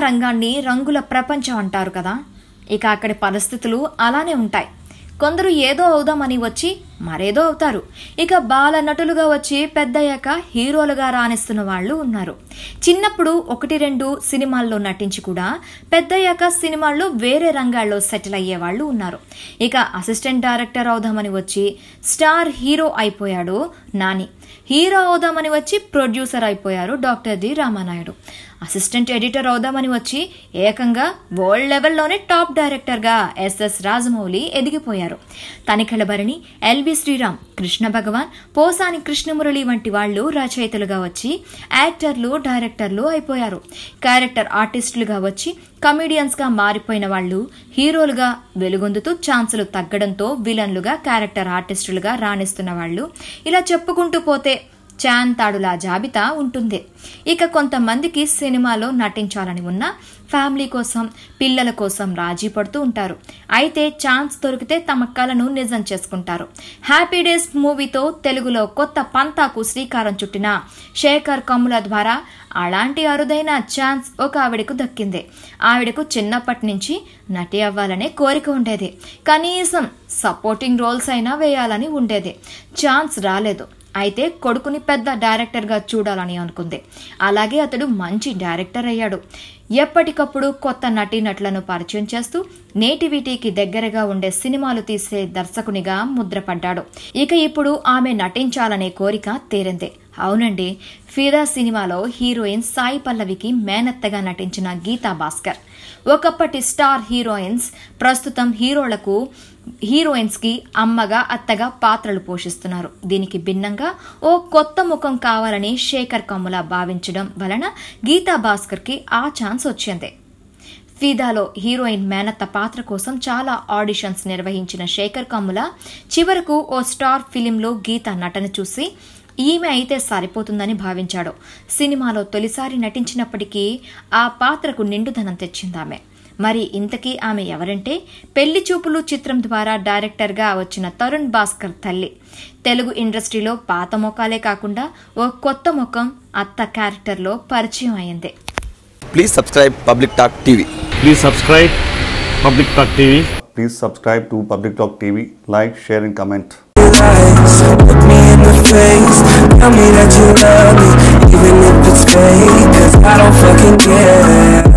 రంగాన్ని రంగుల ప్రపంచం అంటారు కదా ఇక అక్కడి పరిస్థితులు అలానే ఉంటాయి కొందరు ఏదో అవుదామని వచ్చి మరేదో అవుతారు ఇక బాల నటులుగా వచ్చి పెద్దయ్యాక హీరోలుగా రాణిస్తున్న వాళ్ళు ఉన్నారు చిన్నప్పుడు ఒకటి రెండు సినిమాల్లో నటించి కూడా పెద్దయ్యాక సినిమాల్లో వేరే రంగాల్లో సెటిల్ అయ్యే వాళ్ళు ఉన్నారు ఇక అసిస్టెంట్ డైరెక్టర్ అవుదామని వచ్చి స్టార్ హీరో అయిపోయాడు నాని హీరో అవుదామని వచ్చి ప్రొడ్యూసర్ అయిపోయారు doctor D Ramanaidu assistant editor అవుదామని వచ్చి ఏకంగా వరల్డ్ లెవెల్లోనే టాప్ డైరెక్టర్గా ఎస్ఎస్ రాజమౌళి ఎదిగిపోయారు తనిఖెల భరణి ఎల్వి శ్రీరామ్ కృష్ణ భగవాన్ పోసాని కృష్ణమురళి వంటి వాళ్ళు రచయితలుగా వచ్చి యాక్టర్లు డైరెక్టర్లు అయిపోయారు క్యారెక్టర్ ఆర్టిస్టులుగా వచ్చి కమీడియన్స్ గా మారిపోయిన వాళ్ళు హీరోలుగా వెలుగొందుతూ ఛాన్సులు తగ్గడంతో విలన్లుగా క్యారెక్టర్ ఆర్టిస్టులుగా రాణిస్తున్న వాళ్ళు ఇలా చెప్పుకుంటూ పోతే చాంతాడులా జాబితా ఉంటుంది ఇక కొంతమందికి సినిమాలో నటించాలని ఉన్న ఫ్యామిలీ కోసం పిల్లల కోసం రాజీ పడుతూ ఉంటారు అయితే ఛాన్స్ దొరికితే తమ కలను నిజం చేసుకుంటారు హ్యాపీ డేస్ మూవీతో తెలుగులో కొత్త పంతాకు శ్రీకారం చుట్టిన శేఖర్ కమ్ముల ద్వారా అలాంటి అరుదైన ఛాన్స్ ఒక ఆవిడకు దక్కింది ఆవిడకు చిన్నప్పటి నుంచి నటి అవ్వాలనే కోరిక ఉండేది కనీసం సపోర్టింగ్ రోల్స్ అయినా వేయాలని ఉండేది ఛాన్స్ రాలేదు అయితే కొడుకుని పెద్ద డైరెక్టర్గా చూడాలని అనుకుంది అలాగే అతడు మంచి డైరెక్టర్ అయ్యాడు ఎప్పటికప్పుడు కొత్త నటీనటులను పరిచయం చేస్తూ నేటివిటీకి దగ్గరగా ఉండే సినిమాలు తీసే దర్శకునిగా ముద్రపడ్డాడు ఇక ఇప్పుడు ఆమె నటించాలనే కోరిక తీరింది అవునండి ఫిదా సినిమాలో హీరోయిన్ సాయి పల్లవికి మేనత్తగా నటించిన గీతా భాస్కర్ ఒకప్పటి స్టార్ హీరోయిన్స్ ప్రస్తుతం హీరోలకు హీరోయిన్స్ కి అమ్మగా అత్తగా పాత్రలు పోషిస్తున్నారు దీనికి భిన్నంగా ఓ కొత్త ముఖం కావాలని శేఖర్ కమ్ముల భావించడం వలన గీతా భాస్కర్ కి ఆ ఛాన్స్ వచ్చింది ఫిదాలో హీరోయిన్ మేనత్త పాత్ర కోసం చాలా ఆడిషన్స్ నిర్వహించిన శేఖర్ కమ్ముల చివరకు ఓ స్టార్ ఫిలింలో గీత నటన చూసి ఈమె అయితే సరిపోతుందని భావించాడు సినిమాలో తొలిసారి నటించినప్పటికీ ఆ పాత్రకు నిండుదనం తెచ్చిందామె మరి ఇంతకీ ఆమె ఎవరంటే పెళ్లి చూపులు చిత్రం ద్వారా డైరెక్టర్గా వచ్చిన తరుణ్ భాస్కర్ తల్లి తెలుగు ఇండస్ట్రీలో పాత ముఖాలే కాకుండా ఓ కొత్త ముఖం అత్త క్యారెక్టర్లో పరిచయం అయింది Please subscribe Public Talk TV. Please subscribe Public Talk TV. Please subscribe to Public Talk TV, like, share, and comment. lies. Look me in the face. Tell me that you love me, even if it's fake. Cause I don't fucking care.